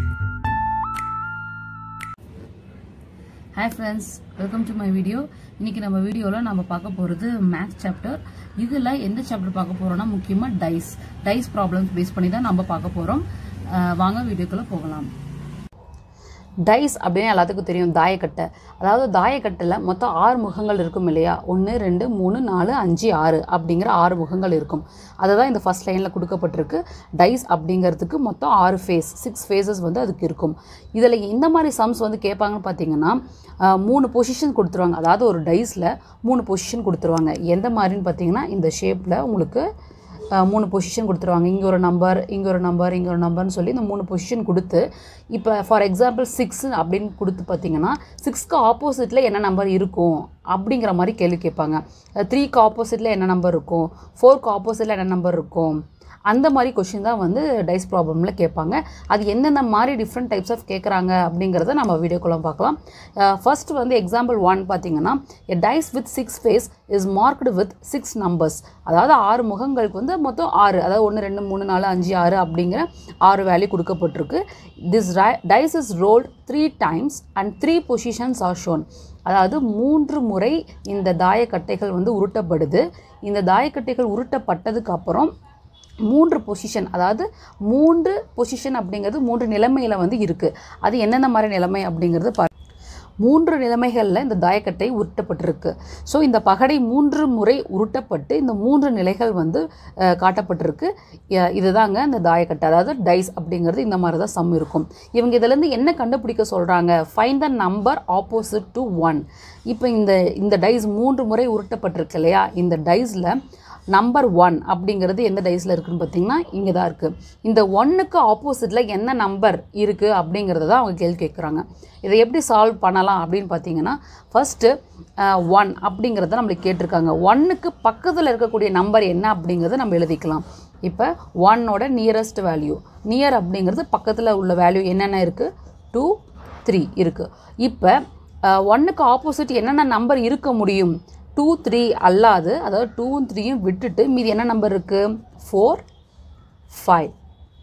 hi friends welcome to my video இன்னைக்கு நம்ம வீடியோவில் நம்ம பார்க்க போகிறது மேத்ஸ் சாப்டர் இதில் எந்த சாப்டர் பார்க்க போகிறோம்னா முக்கியமாக டைஸ் டைஸ் ப்ராப்ளம்ஸ் பேஸ் பண்ணி தான் நம்ம பார்க்க போகிறோம் வாங்க வீடியோக்குள்ளே போகலாம் டைஸ் அப்படின்னு எல்லாத்துக்கும் தெரியும் தாயக்கட்டை அதாவது தாயக்கட்டையில் மொத்தம் ஆறு முகங்கள் இருக்கும் இல்லையா ஒன்று ரெண்டு மூணு நாலு அஞ்சு ஆறு அப்படிங்கிற ஆறு முகங்கள் இருக்கும் அதை தான் இந்த ஃபஸ்ட் லைனில் கொடுக்கப்பட்டிருக்கு டைஸ் அப்படிங்கிறதுக்கு மொத்தம் ஆறு ஃபேஸ் சிக்ஸ் ஃபேஸஸ் வந்து அதுக்கு இருக்கும் இதில் இந்த மாதிரி சம்ஸ் வந்து கேட்பாங்கன்னு பார்த்தீங்கன்னா ஆஹ், மூணு பொசிஷன் கொடுத்துருவாங்க அதாவது ஒரு டைஸில் மூணு பொசிஷன் கொடுத்துருவாங்க எந்த மாதிரின்னு பார்த்தீங்கன்னா இந்த ஷேப்பில் உங்களுக்கு அஹ், மூணு பொசிஷன் கொடுத்துருவாங்க இங்கே ஒரு நம்பர் இங்கே ஒரு நம்பர் இங்கே ஒரு நம்பர்னு சொல்லி இந்த மூணு பொசிஷன் கொடுத்து இப்போ ஃபார் எக்ஸாம்பிள் சிக்ஸ் அப்படின்னு கொடுத்து பார்த்தீங்கன்னா சிக்ஸ்க்கு ஆப்போசிட்டில் என்ன நம்பர் இருக்கும் அப்படிங்கிற மாதிரி கேள்வி கேட்பாங்க த்ரீக்கு ஆப்போசிட்டில் என்ன நம்பர் இருக்கும் ஃபோர்க்கு ஆப்போசிட்டில் என்ன நம்பர் இருக்கும் அந்த மாதிரி கொஷின் தான் வந்து டைஸ் ப்ராப்ளமில் கேட்பாங்க அது எந்தெந்த மாதிரி டிஃப்ரெண்ட் டைப்ஸ் ஆஃப் கேட்குறாங்க அப்படிங்கிறத நம்ம வீடியோக்குள்ள பார்க்கலாம் ஃபர்ஸ்ட் வந்து எக்ஸாம்பிள் ஒன் பார்த்தீங்கன்னா a dice with six face is marked with six numbers அதாவது ஆறு முகங்களுக்கு வந்து மொத்தம் ஆறு அதாவது ஒன்று ரெண்டு மூணு நாலு அஞ்சு ஆறு அப்படிங்கிற ஆறு வேல்யூ கொடுக்கப்பட்டிருக்கு this dice is rolled three times and three positions are shown அதாவது மூன்று முறை இந்த தாயக்கட்டைகள் வந்து உருட்டப்படுது இந்த தாயக்கட்டைகள் உருட்டப்பட்டதுக்கு அப்புறம் மூன்று பொசிஷன் அதாவது மூன்று பொசிஷன் அப்படிங்கிறது மூன்று நிலைமையில் வந்து இருக்குது அது என்னென்ன மாதிரி நிலைமை அப்படிங்கிறது பா மூன்று நிலைமைகளில் இந்த தாயக்கட்டை உருட்டப்பட்டிருக்கு ஸோ இந்த பகடை மூன்று முறை உருட்டப்பட்டு இந்த மூன்று நிலைகள் வந்து அஹ், காட்டப்பட்டிருக்கு அஹ், இதுதாங்க இந்த தாயக்கட்டை அதாவது டைஸ் அப்படிங்கிறது இந்த மாதிரி தான் சம் இருக்கும் இவங்க இதிலேருந்து என்ன கண்டுபிடிக்க சொல்கிறாங்க find the number opposite to one இப்போ இந்த இந்த டைஸ் மூன்று முறை உருட்டப்பட்டிருக்கு இல்லையா இந்த டைஸில் நம்பர் ஒன் அப்படிங்கிறது எந்த டைஸில் இருக்குன்னு பார்த்தீங்கன்னா இங்கே தான் இருக்குது இந்த ஒன்னுக்கு ஆப்போசிட்டில் என்ன நம்பர் இருக்குது அப்படிங்கிறத தான் அவங்க கேள்வி கேட்குறாங்க இதை எப்படி சால்வ் பண்ணலாம் அப்படின்னு பார்த்தீங்கன்னா ஃபஸ்ட்டு ஒன் அப்படிங்கிறத நம்மளுக்கு கேட்டிருக்காங்க ஒன்னுக்கு பக்கத்தில் இருக்கக்கூடிய நம்பர் என்ன அப்படிங்கிறத நம்ம எழுதிக்கலாம் இப்போ ஒன்னோட நியரஸ்ட் வேல்யூ நியர் அப்படிங்கிறது பக்கத்தில் உள்ள வேல்யூ என்னென்ன இருக்குது டூ த்ரீ இருக்குது இப்போ ஒன்னுக்கு ஆப்போசிட் என்னென்ன நம்பர் இருக்க முடியும் டூ த்ரீ அல்லாது அதாவது டூவும் த்ரீயும் விட்டுட்டு மீதி என்ன நம்பர் இருக்குது four five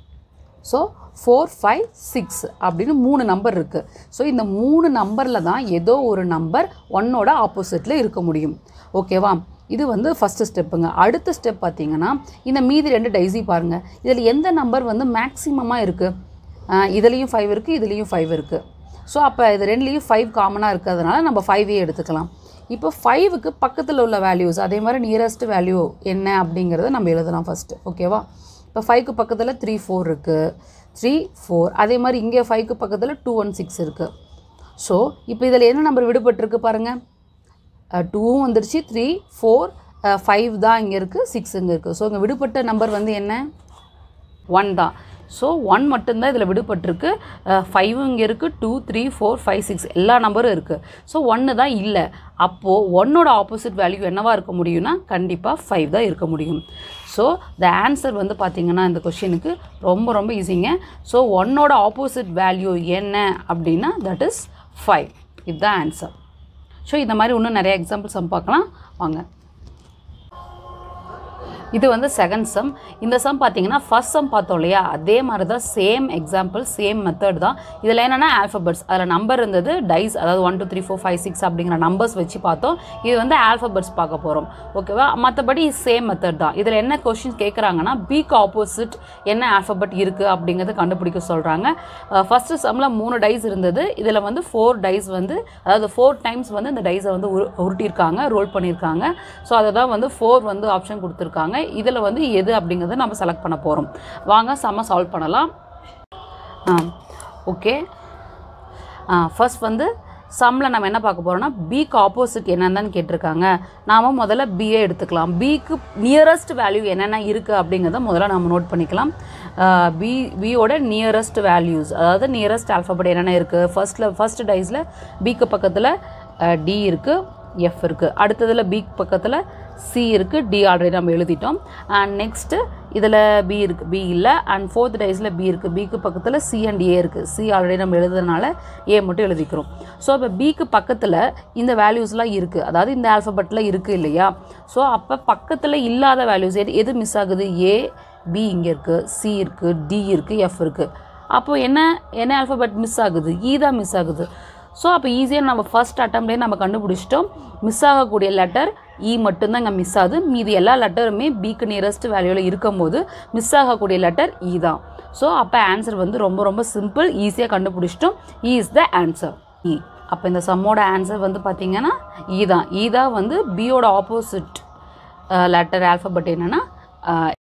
so four five six அப்படின்னு மூணு நம்பர் இருக்குது ஸோ இந்த மூணு நம்பரில் தான் ஏதோ ஒரு நம்பர் ஒன்னோட ஆப்போசிட்டில் இருக்க முடியும் ஓகேவா இது வந்து ஃபஸ்ட்டு ஸ்டெப்புங்க அடுத்த ஸ்டெப் பார்த்தீங்கன்னா இந்த மீதி ரெண்டு டைஸி பாருங்கள் இதில் எந்த நம்பர் வந்து மேக்ஸிமமாக இருக்குது இதுலேயும் ஃபைவ் இருக்குது இதுலேயும் ஃபைவ் இருக்குது ஸோ அப்போ இது ரெண்டுலேயும் ஃபைவ் காமனாக இருக்கிறதுனால நம்ம ஃபைவே எடுத்துக்கலாம் இப்போ ஃபைவுக்கு பக்கத்தில் உள்ள வேல்யூஸ் அதே மாதிரி நியரஸ்ட் வேல்யூ என்ன அப்படிங்கிறத நம்ம எழுதலாம் ஃபஸ்ட்டு ஓகேவா இப்போ ஃபைவ்க்கு பக்கத்தில் த்ரீ ஃபோர் இருக்குது த்ரீ ஃபோர் அதே மாதிரி இங்கே ஃபைவ்க்கு பக்கத்தில் டூ ஒன் சிக்ஸ் இருக்குது ஸோ இப்போ இதில் என்ன நம்பர் விடுபட்டிருக்கு பாருங்கள் டூவும் வந்துருச்சு த்ரீ ஃபோர் ஃபைவ் தான் இங்கே இருக்குது சிக்ஸ் இங்கே இருக்குது ஸோ இங்கே விடுபட்ட நம்பர் வந்து என்ன ஒன் தான் ஸோ ஒன் மட்டும்தான் இதில் விடுபட்டிருக்கு ஃபைவும் இங்கே இருக்குது two three four five six எல்லா நம்பரும் இருக்குது ஸோ ஒன்று தான் இல்லை அப்போது ஒன்னோட ஆப்போசிட் வேல்யூ என்னவாக இருக்க முடியும்னா கண்டிப்பாக ஃபைவ் தான் இருக்க முடியும் ஸோ த ஆன்சர் வந்து பார்த்திங்கன்னா இந்த கொஷினுக்கு ரொம்ப ரொம்ப ஈஸிங்க ஸோ ஒன்னோட ஆப்போசிட் வேல்யூ என்ன அப்படின்னா தட் இஸ் ஃபைவ் இதுதான் ஆன்சர் ஸோ இந்த மாதிரி இன்னும் நிறைய எக்ஸாம்பிள்ஸ் நம்ம பார்க்கலாம் வாங்க இது வந்து செகண்ட் சம் இந்த சம் பார்த்தீங்கன்னா ஃபர்ஸ்ட் சம் பார்த்தோம் இல்லையா அதே மாதிரி தான் சேம் எக்ஸாம்பிள் சேம் மெத்தட் தான் இதில் என்னென்னா ஆல்ஃபபெட்ஸ் அதில் நம்பர் இருந்தது டைஸ் அதாவது one two three four five six அப்படிங்கிற நம்பர்ஸ் வச்சு பார்த்தோம் இது வந்து ஆல்ஃபபெட்ஸ் பார்க்க போகிறோம் ஓகேவா மற்றபடி சேம் மெத்தட் தான் இதில் என்ன கொஷின் கேட்குறாங்கன்னா பிக்கு ஆப்போசிட் என்ன ஆல்ஃபபெட் இருக்குது அப்படிங்கிறத கண்டுபிடிக்க சொல்கிறாங்க ஃபஸ்ட்டு சம்மில் மூணு டைஸ் இருந்தது இதில் வந்து ஃபோர் டைஸ் வந்து அதாவது ஃபோர் டைம்ஸ் வந்து இந்த டைஸை வந்து உரு உருட்டியிருக்காங்க ரோல் பண்ணியிருக்காங்க ஸோ அதை தான் வந்து ஃபோர் வந்து ஆப்ஷன் கொடுத்துருக்காங்க இதில் வந்து எது அப்படிங்கிறத நம்ம செலக்ட் பண்ண போகிறோம் வாங்க செம்ம சால்வ் பண்ணலாம் ஓகே ஃபர்ஸ்ட் வந்து சம்மில் நம்ம என்ன பார்க்க போகிறோம்னா பிக்கு ஆப்போசிட் என்னென்னு கேட்டிருக்காங்க நாம் முதல்ல பிஏ எடுத்துக்கலாம் பிக்கு நியரஸ்ட் வேல்யூ என்னென்ன இருக்குது அப்படிங்கிறத முதல்ல நம்ம நோட் பண்ணிக்கலாம் பி பியோட நியரஸ்ட் வேல்யூஸ் அதாவது நியரஸ்ட் ஆல்ஃபபெட் என்னென்ன இருக்குது ஃபர்ஸ்ட்டில் ஃபர்ஸ்ட் டைஸில் பிக்கு பக்கத்தில் டி இருக்குது எஃப் இருக்குது அடுத்ததில் பி பக்கத்தில் சி இருக்குது டி ஆல்ரெடி நம்ம எழுதிட்டோம் அண்ட் நெக்ஸ்ட்டு இதில் பி இருக்குது பி இல்லை அண்ட் ஃபோர்த் டைஸில் பி இருக்குது பிக்கு பக்கத்தில் சி அண்ட் ஏ இருக்குது சி ஆல்ரெடி நம்ம எழுதுறதுனால ஏ மட்டும் எழுதிக்கிறோம் ஸோ இப்போ பிக்கு பக்கத்தில் இந்த வேல்யூஸ்லாம் இருக்குது அதாவது இந்த ஆல்ஃபபெட்டில் இருக்குது இல்லையா ஸோ அப்போ பக்கத்தில் இல்லாத வேல்யூஸ் எது எது மிஸ் ஆகுது ஏ பி இங்கே இருக்குது சி இருக்குது டி இருக்குது எஃப் இருக்குது அப்போ என்ன என்ன ஆல்ஃபபெட் மிஸ் ஆகுது ஈ தான் மிஸ் ஆகுது ஸோ அப்போ ஈஸியாக நம்ம ஃபர்ஸ்ட் அட்டம்ப்ட்லேயே நம்ம கண்டுபிடிச்சிட்டோம் மிஸ் ஆகக்கூடிய லெட்டர் இ மட்டும்தான் இங்கே மிஸ் ஆகுது மீதி எல்லா லெட்டருமே பிக்கு நியரஸ்ட் வேல்யூவில் இருக்கும்போது மிஸ் ஆகக்கூடிய லெட்டர் இ தான் ஸோ அப்போ ஆன்சர் வந்து ரொம்ப ரொம்ப சிம்பிள் ஈஸியாக கண்டுபிடிச்சிட்டோம் இ இஸ் த ஆன்சர் இ அப்போ இந்த சம்மோட ஆன்சர் வந்து பார்த்தீங்கன்னா ஈ தான் ஈ தான் வந்து பியோட ஆப்போசிட் லெட்டர் ஆல்ஃபபெட் என்னென்னா